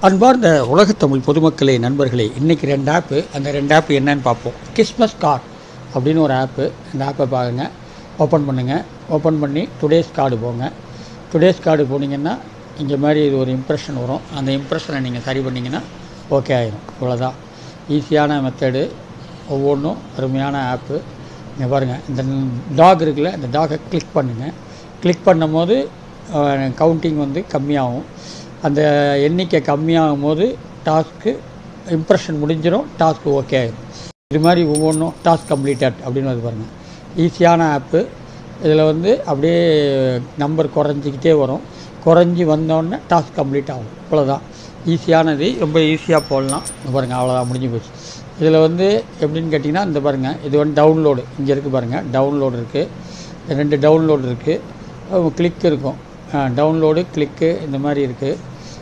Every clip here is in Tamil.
அன்பார்ந்த உலகத்தமிழ் பொதுமக்களே நண்பர்களே இன்றைக்கி ரெண்டு ஆப்பு அந்த ரெண்டு ஆப்பு என்னன்னு பார்ப்போம் கிறிஸ்மஸ் கார்டு அப்படின்னு ஒரு ஆப்பு அந்த ஆப்பை பாருங்க ஓப்பன் பண்ணுங்கள் ஓப்பன் பண்ணி டுடேஸ் கார்டு போங்க டுடேஸ் கார்டு போனீங்கன்னா இங்கே மாதிரி இது ஒரு இம்ப்ரெஷன் வரும் அந்த இம்ப்ரெஷனை நீங்கள் சரி பண்ணிங்கன்னா ஓகே ஆயிரும் இவ்வளோதான் ஈஸியான மெத்தடு ஒவ்வொன்றும் அருமையான ஆப்பு இங்கே பாருங்கள் இந்த டாக் இருக்குல்ல இந்த டாகை கிளிக் பண்ணுங்கள் கிளிக் பண்ணும்போது கவுண்டிங் வந்து கம்மியாகும் அந்த எண்ணிக்கை கம்மியாகும் போது டாஸ்க்கு இம்ப்ரெஷன் முடிஞ்சிடும் டாஸ்க்கு ஓகே ஆயிடும் இது மாதிரி ஒவ்வொன்றும் டாஸ்க் கம்ப்ளீட்டட் அப்படின்னு வந்து பாருங்கள் ஈஸியான ஆப்பு இதில் வந்து அப்படியே நம்பர் குறைஞ்சிக்கிட்டே வரும் குறைஞ்சி வந்தோடனே டாஸ்க் கம்ப்ளீட் ஆகும் இவ்வளோதான் ஈஸியானது ரொம்ப ஈஸியாக போடலாம் இங்க பாருங்கள் அவ்வளோதான் முடிஞ்சு போச்சு இதில் வந்து எப்படின்னு கேட்டிங்கன்னா இந்த பாருங்கள் இது வந்து டவுன்லோடு இங்கே இருக்குது பாருங்கள் டவுன்லோடு இருக்குது ரெண்டு டவுன்லோடு இருக்குது கிளிக் இருக்கும் டவுன்லோடு கிளிக்கு இந்த மாதிரி இருக்குது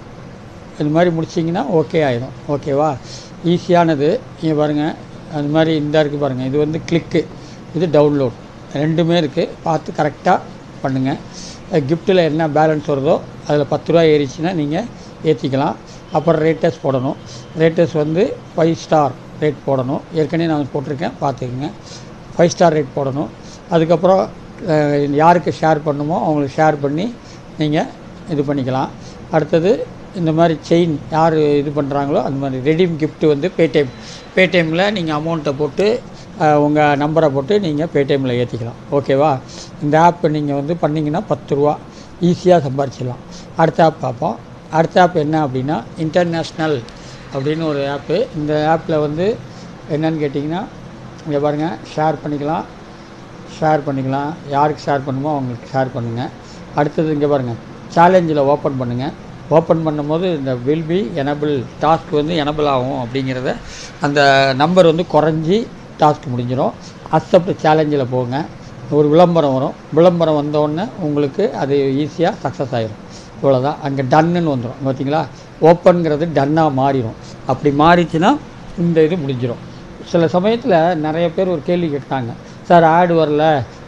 இது மாதிரி முடிச்சிங்கன்னா ஓகே ஆயிரும் ஓகேவா ஈஸியானது இங்கே பாருங்கள் அது மாதிரி இந்த இருக்குது பாருங்கள் இது வந்து கிளிக்கு இது டவுன்லோட் ரெண்டுமே இருக்குது பார்த்து கரெக்டாக பண்ணுங்கள் கிஃப்ட்டில் என்ன பேலன்ஸ் வருதோ அதில் பத்து ரூபா ஏறிச்சுன்னா நீங்கள் ஏற்றிக்கலாம் அப்புறம் ரேட்டஸ் போடணும் ரேட்டஸ் வந்து ஃபைவ் ஸ்டார் ரேட் போடணும் ஏற்கனவே நான் போட்டிருக்கேன் பார்த்துக்குங்க ஃபைவ் ஸ்டார் ரேட் போடணும் அதுக்கப்புறம் அஹ், யாருக்கு ஷேர் பண்ணுமோ அவங்களுக்கு ஷேர் பண்ணி நீங்கள் இது பண்ணிக்கலாம் அடுத்தது இந்த மாதிரி செயின் யார் இது பண்ணுறாங்களோ அந்த மாதிரி ரெடீம் gift வந்து பேடிஎம் பேடிஎம்மில் நீங்கள் அமௌண்ட்டை போட்டு உங்கள் நம்பரை போட்டு நீங்கள் பேடிஎம்மில் ஏற்றிக்கலாம் ஓகேவா இந்த ஆப் நீங்கள் வந்து பண்ணிங்கன்னா பத்து ரூபா ஈஸியாக சம்பாரிச்சிடலாம் அடுத்த ஆப் பார்ப்போம் அடுத்த ஆப் என்ன அப்படின்னா இன்டர்நேஷ்னல் அப்படின்னு ஒரு ஆப்பு இந்த ஆப்பில் வந்து என்னன்னு கேட்டிங்கன்னா இங்கே பாருங்கள் ஷேர் பண்ணிக்கலாம் ஷேர் பண்ணிக்கலாம் யாருக்கு ஷேர் பண்ணுமோ அவங்களுக்கு ஷேர் பண்ணுங்கள் அடுத்தது இங்கே பாருங்கள் சேலஞ்சில் ஓப்பன் பண்ணுங்கள் ஓப்பன் பண்ணும்போது இந்த வில் பி எனபிள் டாஸ்க் வந்து எனபிள் ஆகும் அப்படிங்கிறத அந்த நம்பர் வந்து குறைஞ்சி டாஸ்க் முடிஞ்சிடும் அக்செப்ட் சேலஞ்சில் போங்க ஒரு விளம்பரம் வரும் விளம்பரம் வந்தோடனே உங்களுக்கு அது ஈஸியாக சக்ஸஸ் ஆயிடும் இவ்வளோதான் அங்கே டன்னுன்னு வந்துடும் பார்த்தீங்களா ஓப்பன்ங்கிறது டன்னாக மாறிடும் அப்படி மாறிச்சுன்னா இந்த இது முடிஞ்சிடும் சில சமயத்தில் நிறைய பேர் ஒரு கேள்வி கேட்டாங்க சார் ஆடு வரல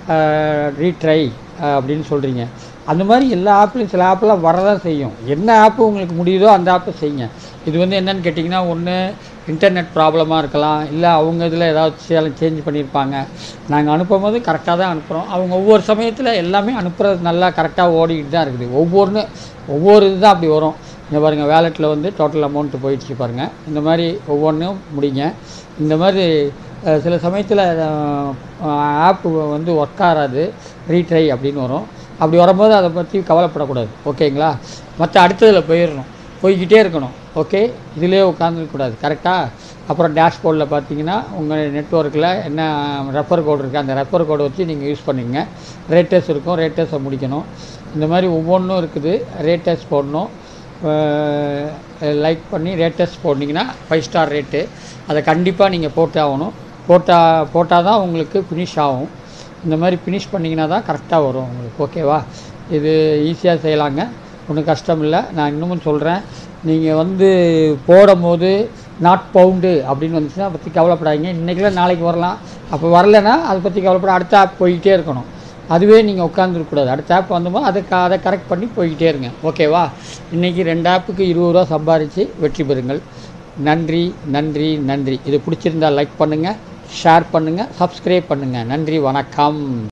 ரீட்ரை அப்படின்னு சொல்கிறீங்க அந்த மாதிரி எல்லா ஆப்லையும் சில ஆப்பெல்லாம் வரதான் செய்யும் என்ன ஆப்பு உங்களுக்கு முடியுதோ அந்த ஆப்பை செய்யுங்க இது வந்து என்னன்னு கேட்டிங்கன்னா ஒன்று இன்டர்நெட் ப்ராப்ளமாக இருக்கலாம் இல்லை அவங்க இதில் ஏதாவது சேஞ்ச் பண்ணியிருப்பாங்க நாங்கள் அனுப்பும் போது கரெக்டாக தான் அனுப்புகிறோம் அவங்க ஒவ்வொரு சமயத்தில் எல்லாமே அனுப்புறது நல்லா கரெக்டாக ஓடிக்கிட்டு தான் இருக்குது ஒவ்வொன்று ஒவ்வொரு இதுதான் அப்படி வரும் இங்கே பாருங்கள் வேலெட்டில் வந்து டோட்டல் அமௌண்ட்டு போயிடுச்சு பாருங்கள் இந்த மாதிரி ஒவ்வொன்றும் முடிங்க இந்த மாதிரி அஹ், சில சமயத்தில் ஆப்பு வந்து ஒர்க் ஆகாது ரீட்ரை அப்படின்னு வரும் அப்படி வரும்போது அதை பற்றி கவலைப்படக்கூடாது ஓகேங்களா மற்ற அடுத்ததில் போயிடணும் போய்கிட்டே இருக்கணும் ஓகே இதிலே உட்காந்துருக்கக்கூடாது கரெக்டாக அப்புறம் டேஷ்போர்டில் பார்த்தீங்கன்னா உங்கள் நெட்ஒர்க்கில் என்ன ரெஃபர் கோடு இருக்குது அந்த ரெஃபர் கோடை வச்சு நீங்கள் யூஸ் பண்ணிக்கங்க ரேட்டஸ் இருக்கும் ரேட்டஸை முடிக்கணும் இந்த மாதிரி ஒவ்வொன்றும் இருக்குது ரேட்டஸ் போடணும் லைக் பண்ணி ரேட்டஸ் போட்டிங்கன்னா ஃபைவ் ஸ்டார் ரேட்டு அதை கண்டிப்பாக நீங்கள் போட்டே ஆகணும் போட்டால் போட்டால் தான் உங்களுக்கு ஃபினிஷ் ஆகும் இந்த மாதிரி ஃபினிஷ் பண்ணிங்கன்னா தான் கரெக்டாக வரும் உங்களுக்கு ஓகேவா இது ஈஸியாக செய்யலாங்க ஒன்றும் கஷ்டம் இல்லை நான் இன்னமும் சொல்கிறேன் நீங்கள் வந்து போடும்போது நாட் பவுண்டு அப்படின்னு வந்துச்சுன்னா அதை பற்றி கவலைப்படாதீங்க இன்றைக்கில நாளைக்கு வரலாம் அப்போ வரலைன்னா அதை பற்றி கவலைப்பட அடுத்த ஆப் போய்கிட்டே இருக்கணும் அதுவே நீங்கள் உட்காந்துருக்கக்கூடாது அடுத்த ஆப் வந்தபோது அதை க- அதை கரெக்ட் பண்ணி போய்கிட்டே இருங்க ஓகேவா இன்றைக்கி ரெண்டு ஆப்புக்கு இருபது ரூபா சம்பாரித்து வெற்றி பெறுங்கள் நன்றி நன்றி நன்றி இது பிடிச்சிருந்தா லைக் பண்ணுங்கள் ஷேர் பண்ணுங்கள் சப்ஸ்கிரைப் பண்ணுங்கள் நன்றி வணக்கம்